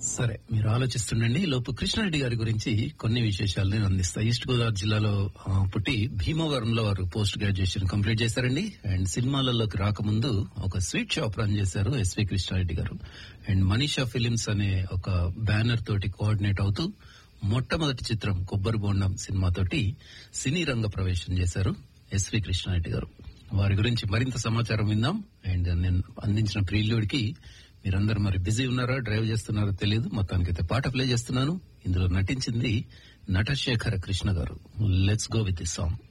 సరే మీరు ఆలోచిస్తుండండి ఈ లోపు కృష్ణారెడ్డి గారి గురించి కొన్ని విశేషాలు నేను అందిస్తా ఈస్ట్ గోదావరి జిల్లాలో ఆ, పుట్టి భీమవరంలో వారు పోస్ట్ గ్రాడ్యుయేషన్ కంప్లీట్ చేశారండి అండ్ సినిమాలలోకి రాకముందు ఒక స్వీట్ షాప్ రన్ చేశారు ఎస్వి కృష్ణారెడ్డి గారు అండ్ మనీషా ఫిలిమ్స్ అనే ఒక బ్యానర్ తోటి కోఆర్డినేట్ అవుతూ మొట్టమొదటి చిత్రం కొబ్బరి బోండం సినిమాతోటి సినీ రంగ ప్రవేశం చేశారు ఎస్వి కృష్ణారెడ్డి గారు వారి గురించి మరింత సమాచారం విందాం అండ్ నేను అందించిన ప్రియుడికి మీరందరూ మరి బిజీ ఉన్నారా డ్రైవ్ చేస్తున్నారో తెలియదు మొత్తానికైతే పాట ప్లే చేస్తున్నాను ఇందులో నటించింది నటశేఖర కృష్ణ గారు let's go with the song